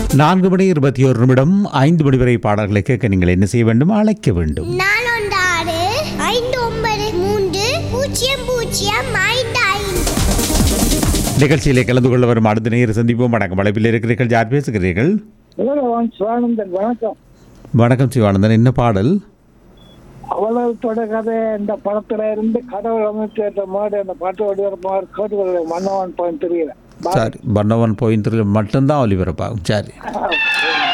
நான்கு மணி இருபத்தி ஒரு நிமிடம் ஐந்து மணி வரை பாடல்களை கேட்க நீங்கள் என்ன செய்ய வேண்டும் அழைக்க வேண்டும் நாலொண்டு ஆறு ஐந்து ஒன்பது மூன்று பூஜ்ஜியம் பூஜ்ஜியம் ஐந்து ஐந்து நிகழ்ச்சியிலே கலந்து கொள்ள வரும் அடுத்த நேரம் சந்திப்போம் வணக்கம் அழைப்பில் இருக்கிறீர்கள் யார் பேசுகிறீர்கள் உலகவான் சிவானந்தன் வணக்கம் வணக்கம் சிவானந்தன் என்ன பாடல் அவ்வளவு தொடர் இந்த படத்துல இருந்து கடவுள் அமைத்து ஏற்ற மாதிரி அந்த பாட்டு வடிவமைப்பார் கேட்டுக்கொள்ள மன்னவன் பயன் தெரியல சரி பன்னவன் பாயிண்ட் மட்டும்தான் ஒலிபரப்பாகும் சரி